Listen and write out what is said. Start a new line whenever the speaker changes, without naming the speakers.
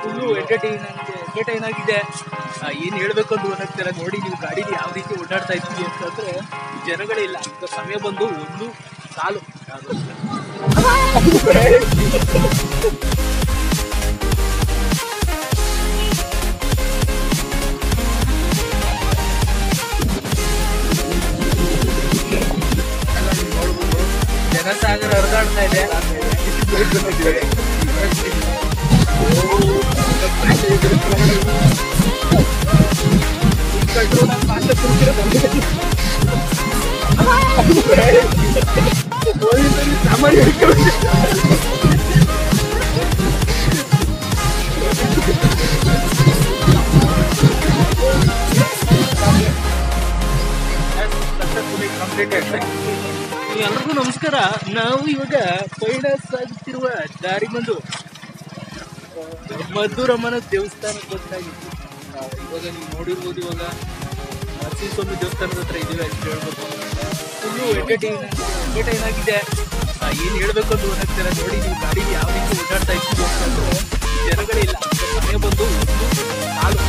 Full entertain entertain ಆಗಿದೆ ಆ, ಏನ್ ಹೇಳ್ಬೇಕು ಅಂತ ಗೊತ್ತಾಗ್ತಿಲ್ಲ ನೋಡಿ ನೀವು ಗಾಡಿಲಿ ಯಾವ ರೀತಿ ಓಡಾಡ್ತಾ ಇದ್ದೀವಿ ಅಂತಂದ್ರೆ ಜನಗಳೇ ಇಲ್ಲ ಅಂತ ಸಮಯ ಬಂದು ಒಂದು ಕಾಲು ಯಾವ್ದು ಇಲ್ಲ. ನೋಡ್ಬೋದು ಜನಸಾಗರ ಹರಿದಾಡ್ತಾ ಇದೆ ಎಲ್ರಿಗೂ ನಮಸ್ಕಾರ ನಾವು ಇವಾಗ ಪಯಣ ಸಾಗುತ್ತಿರುವ ದಾರಿ ಬಂದು ಆ, ಮಧುರಮ್ಮನ ದೇವಸ್ಥಾನಕ್ಕೆ ಗೊತ್ತಾಗಿತ್ತು ಇವಾಗ ನೀವು ನೋಡಿರ್ಬೋದು ಇವಾಗ ನರಸಿಂಹಸ್ವಾಮಿ ದೇವಸ್ಥಾನದ ಹತ್ರ ಇದೀವಿ ಅಂತ ಹೇಳ್ಬೋದು ಫುಲ್ಲು ಎಂಟರ್ಟೈನ್ ಎಂಟರ್ಟೈನ್ ಆಗಿದೆ ಆ, ಏನ್ ಹೇಳ್ಬೇಕು ಅಂತ ಗೊತ್ತಾಗ್ತಿಲ್ಲ ನೋಡಿ ನೀವು ಗಾಡಿಲಿ ಯಾವ ರೀತಿ ಓಡಾಡ್ತಾ ಇದ್ದೀವಿ ಅಂತಂದ್ರೆ ಜನಗಳೇ ಇಲ್ಲ ಅಂತ ಸಮಯ ಬಂದು ಒಂದು ಕಾಲು